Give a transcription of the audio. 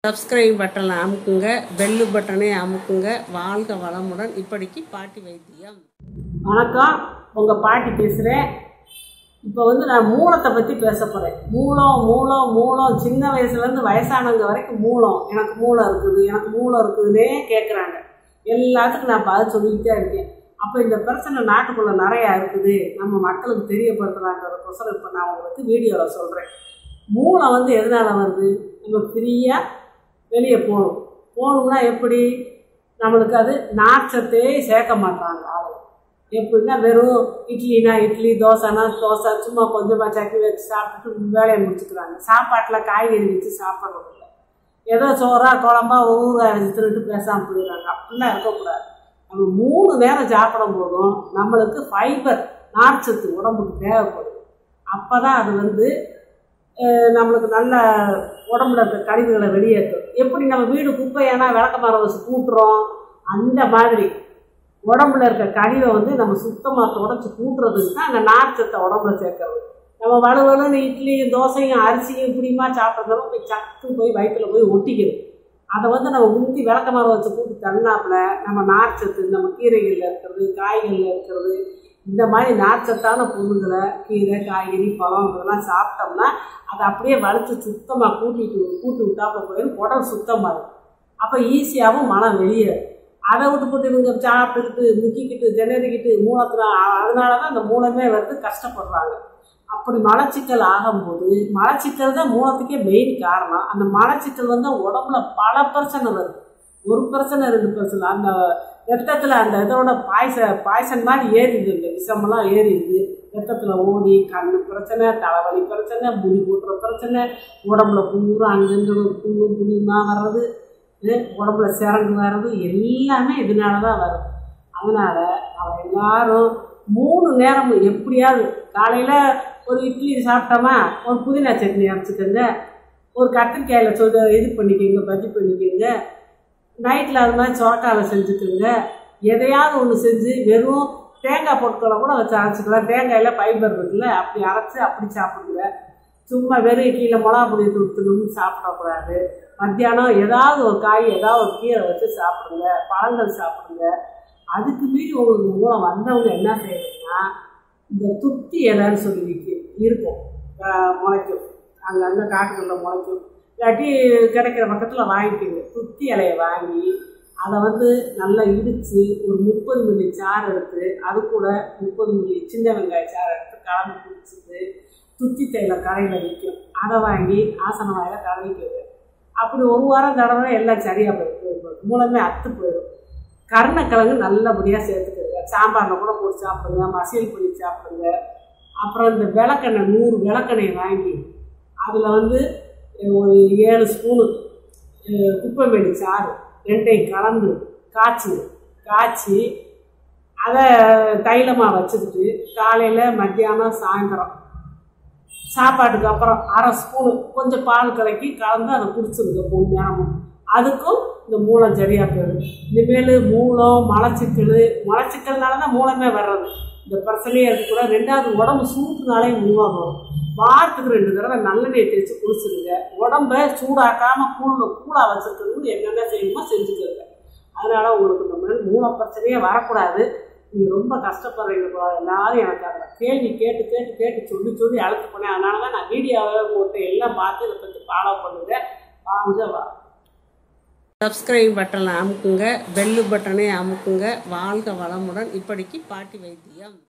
Subscribe பட்டனை அமுக்குங்க bell பட்டனை அமுக்குங்க வாழ்க வளமுடன் இப்படிக்கு பாட்டி வைத்தியம் வணக்கம் உங்கள் பாட்டி பேசுகிறேன் இப்போ வந்து நான் மூலத்தை பற்றி பேச போகிறேன் மூலம் மூலம் மூலம் சின்ன வயசுலேருந்து வயசானவங்க வரைக்கும் மூலம் எனக்கு மூலம் இருக்குது எனக்கு மூலம் இருக்குதுன்னே கேட்குறாங்க எல்லாத்துக்கும் நான் பதில் சொல்லிக்கிட்டே இருக்கேன் அப்போ இந்த பிரச்சனை நாட்டுக்குள்ளே நிறையா இருக்குது நம்ம மக்களுக்கு தெரியப்படுத்துறாங்கிறதுக்கோசரம் இப்போ நான் உங்களுக்கு வீடியோவில் சொல்கிறேன் மூலம் வந்து எதனால் வருது நம்ம ஃப்ரீயாக வெளியே போகணும் போகணும்னா எப்படி நம்மளுக்கு அது நார்ச்சத்தையே சேர்க்க மாட்டாங்க ஆளுங்க எப்படின்னா வெறும் இட்லினா இட்லி தோசைனா தோசை சும்மா கொஞ்சமாக சட்னி வச்சு சாப்பிட்டுட்டு வேலையை முடிச்சுக்கிறாங்க சாப்பாட்டில் காய்கறி வச்சு சாப்பிட்றது இல்லை ஏதோ சோறா குழம்பா ஊறுகாய் வச்சு திருட்டு பேசாமல் போயிடுறாங்க அப்படிலாம் இருக்கக்கூடாது நம்ம மூணு நேரம் சாப்பிடும் போதும் நம்மளுக்கு ஃபைபர் நார்ச்சத்து உடம்புக்கு தேவைப்படுது அப்போ தான் அது வந்து அஹ், நம்மளுக்கு நல்ல உடம்புல இருக்க கழிவுகளை வெளியேற்றும் எப்படி நம்ம வீடு குப்பையானா விளக்க மரம் வச்சு கூட்டுறோம் அந்த மாதிரி உடம்புல இருக்க கழிவை வந்து நம்ம சுத்தமாக தொடச்சி கூட்டுறதுக்கு தான் அந்த நார்ச்சத்தை உடம்புல சேர்க்கறது நம்ம வலுவலுன்னு இட்லியும் தோசையும் அரிசியும் இப்படிமா சாப்பிட்றதாலும் போய் சத்து போய் வயிற்றுல போய் ஒட்டிக்கிடும் அதை வந்து நம்ம முந்தி விளக்க மரம் வச்சு கூட்டி தள்ளினாப்புல நம்ம நார்ச்சத்து நம்ம கீரைகளில் இருக்கிறது காய்கறியில் இருக்கிறது இந்த மாதிரி நார்ச்சத்தான பொருள்களை கீரை காய்கறி பழம் இதெல்லாம் சாப்பிட்டோம்னா அதை அப்படியே வலிச்சு சுத்தமாக கூட்டிட்டு கூட்டி விட்டாப்புல போயிடும் உடல் சுத்தமாகும் அப்போ ஈஸியாகவும் மனம் வெளியேறும் அதை விட்டு போட்டு இவங்க சாப்பிட்டுக்கிட்டு முக்கிக்கிட்டு திணறிக்கிட்டு மூலத்தில் அதனால தான் அந்த மூலமே வந்து கஷ்டப்படுறாங்க அப்படி மலச்சிக்கல் ஆகும்போது மலச்சிக்கல் தான் மூலத்துக்கே மெயின் காரணம் அந்த மலச்சிக்கல் வந்து உடம்புல பல பிரச்சனை வருது ஒரு பிரச்சனை ரெண்டு பிரச்சனை அந்த ரத்தத்தில் அந்த இதோட பாய்ச பாய்சன் மாதிரி ஏறிடுது இந்த விஷமெல்லாம் ஏறிடுது ரத்தத்தில் ஓடி கண் பிரச்சனை தலைவலி பிரச்சனை முடி கூட்டுற பிரச்சனை உடம்புல பூரா அங்கங்கே ஒரு புண்ணு புண்ணியமா வர்றது இது உடம்புல சிறங்கு வர்றது எல்லாமே இதனால தான் வருது அதனால் நம்ம எல்லாரும் மூணு நேரமும் எப்படியாவது காலையில் ஒரு இட்லி சாப்பிட்டோமா ஒரு புதினா சட்னி அரைச்சிக்கோங்க ஒரு கத்திரிக்காயில் சொல் இது பண்ணிக்கோங்க பஜ்ஜி பண்ணிக்கோங்க நைட்டில் அது மாதிரி சொரக்காவில் செஞ்சுக்கோங்க எதையாவது ஒன்று செஞ்சு வெறும் தேங்காய் பொருட்களை கூட வச்சு அரைச்சிக்கலாம் தேங்காயில் ஃபைபர் இருக்குல்ல அப்படி அரைச்சி அப்படி சாப்பிடுங்க சும்மா வெறும் இட்லியில் மிளகா பொடி தூத்துணும்னு சாப்பிடக்கூடாது மத்தியானம் ஏதாவது ஒரு காய் ஏதாவது ஒரு கீரை வச்சு சாப்பிடுங்க பழங்கள் சாப்பிடுங்க அதுக்கு மீறி உங்களுக்கு மூலம் வந்தவங்க என்ன செய்யணும்னா இந்த துத்தி இலைன்னு சொல்லி விற்கும் இருக்கும் ஆஹ் முளைக்கும் அங்கங்கே காட்டுகளில் முளைக்கும் இல்லாட்டி கிடைக்கிற பக்கத்தில் வாங்கிக்கோங்க துத்தி இலையை வாங்கி அதை வந்து நல்லா இடித்து ஒரு முப்பது மில்லி சாறு எடுத்து அது கூட முப்பது மில்லி சின்ன வெங்காய சாறு எடுத்து கலந்து குடிச்சிட்டு துத்தி தைல கடையில் விற்கும் அதை வாங்கி ஆசன வாயில் கலவிக்கோங்க அப்படி ஒரு வாரம் தடவை எல்லாம் சரியாக போயிடும் மூலமே அத்து போயிடும் கருணக்கிழங்கு நல்லபடியாக சேர்த்துக்கோங்க சாம்பாரில் கூட போட்டு சாப்பிடுங்க மசியல் பண்ணி சாப்பிடுங்க அப்புறம் இந்த விளக்கெண்ணெய் நூறு விளக்கெண்ணெய் வாங்கி அதில் வந்து ஒரு ஏழு ஸ்பூனு அஹ், குப்பைமேனி சாறு ரெண்டையும் கலந்து காய்ச்சி காய்ச்சி அதை தைலமாக வச்சுக்கிட்டு காலையில் மத்தியானம் சாயந்தரம் சாப்பாட்டுக்கு அப்புறம் அரை ஸ்பூனு கொஞ்சம் பால் கலக்கி கலந்து அதை குடிச்சிருங்க மூணு நேரமும் அதுக்கும் இந்த மூலம் சரியாக போயிடும் இனிமேல் மூலம் மலச்சிக்கல் மலச்சிக்கல்னால தான் மூலமே வர்றது இந்த பிரச்சனையே இருக்கு கூட ரெண்டாவது உடம்பு சூட்டுனாலே மூலம் வரும் வாரத்துக்கு ரெண்டு தடவை நல்லெண்ணெய் தேய்ச்சி குளிச்சிருங்க உடம்ப சூடாக்காமல் கூழ கூழாக வச்சுருக்கிறது என்னென்ன செய்யணுமோ செஞ்சுக்கோங்க அதனால் உங்களுக்கு இந்த மாதிரி மூல பிரச்சனையே வரக்கூடாது நீங்கள் ரொம்ப கஷ்டப்படுறீங்க போல. எல்லாரும் எனக்கு அந்த கேள்வி கேட்டு கேட்டு கேட்டு சொல்லி சொல்லி அழைத்து போனேன் அதனால தான் நான் வீடியோவை போட்டு எல்லாம் பார்த்து இதை பற்றி ஃபாலோ பண்ணுங்கள் வாங்க வா சப்ஸ்கிரைப் பட்டனை அமுக்குங்க பெல்லு பட்டனை அமுக்குங்க வாழ்க வளமுடன் இப்படிக்கு பாட்டி வைத்தியம்